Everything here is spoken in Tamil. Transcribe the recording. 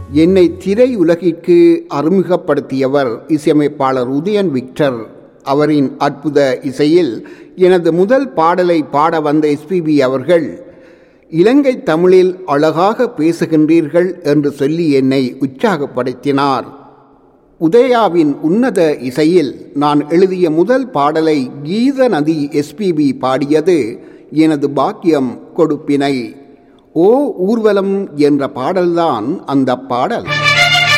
என்னை திரை உலகிற்கு அறிமுகப்படுத்தியவர் இசையமைப்பாளர் உதயன் விக்டர் அவரின் அற்புத இசையில் எனது முதல் பாடலை பாட வந்த எஸ்பிபி அவர்கள் இலங்கை தமிழில் அழகாக பேசுகின்றீர்கள் என்று சொல்லி என்னை உற்சாகப்படுத்தினார் உதயாவின் உன்னத இசையில் நான் எழுதிய முதல் பாடலை கீத நதி எஸ்பிபி பாடியது எனது பாக்கியம் கொடுப்பினை ஓ ஊர்வலம் என்ற பாடல்தான் அந்த பாடல்